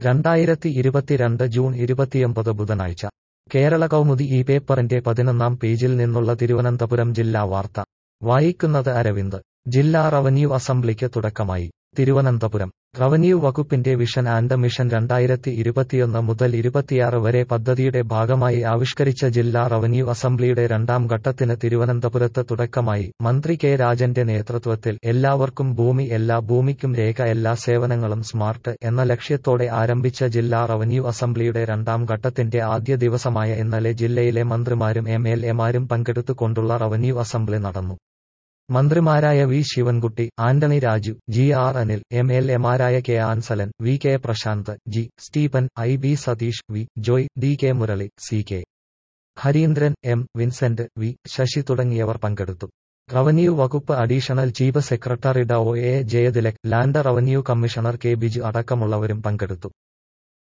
രണ്ടായിരത്തി ഇരുപത്തിരണ്ട് ജൂൺ ഇരുപത്തിയൊമ്പത് ബുധനാഴ്ച കേരള കൗമുദി ഈ പേപ്പറിന്റെ പതിനൊന്നാം പേജിൽ നിന്നുള്ള തിരുവനന്തപുരം ജില്ലാ വാർത്ത വായിക്കുന്നത് അരവിന്ദ് ജില്ലാ റവന്യൂ അസംബ്ലിക്ക് തുടക്കമായി തിരുവനന്തപുരം റവന്യൂ വകുപ്പിന്റെ വിഷൻ ആൻഡ് മിഷൻ രണ്ടായിരത്തി ഇരുപത്തിയൊന്ന് മുതൽ ഇരുപത്തിയാറ് വരെ പദ്ധതിയുടെ ഭാഗമായി ആവിഷ്കരിച്ച ജില്ലാ റവന്യൂ അസംബ്ലിയുടെ രണ്ടാം ഘട്ടത്തിന് തിരുവനന്തപുരത്ത് തുടക്കമായി മന്ത്രി കെ രാജന്റെ നേതൃത്വത്തിൽ എല്ലാവർക്കും ഭൂമി എല്ലാ ഭൂമിക്കും രേഖ എല്ലാ സേവനങ്ങളും സ്മാർട്ട് എന്ന ലക്ഷ്യത്തോടെ ആരംഭിച്ച ജില്ലാ റവന്യൂ അസംബ്ലിയുടെ രണ്ടാം ഘട്ടത്തിന്റെ ആദ്യ ദിവസമായ ഇന്നലെ ജില്ലയിലെ മന്ത്രിമാരും എം എൽ എമാരും പങ്കെടുത്തുകൊണ്ടുള്ള റവന്യൂ അസംബ്ലി നടന്നു മന്ത്രിമാരായ V Sivankutty Antony Raju G R Anil M L എമാരായ K Ansalan V K Prasanth G Stephen I B Sathish V Joy D K Murali C K Harindran M Vincent V Sasi തുടങ്ങിയവർ പങ്കെടുത്തു റവന്യൂ വകുപ്പ് അഡീഷണൽ ചീഫ് സെക്രട്ടറി ഡോ A Jayathilak land revenue commissioner K Biju അടക്കമുള്ളവരും പങ്കെടുത്തു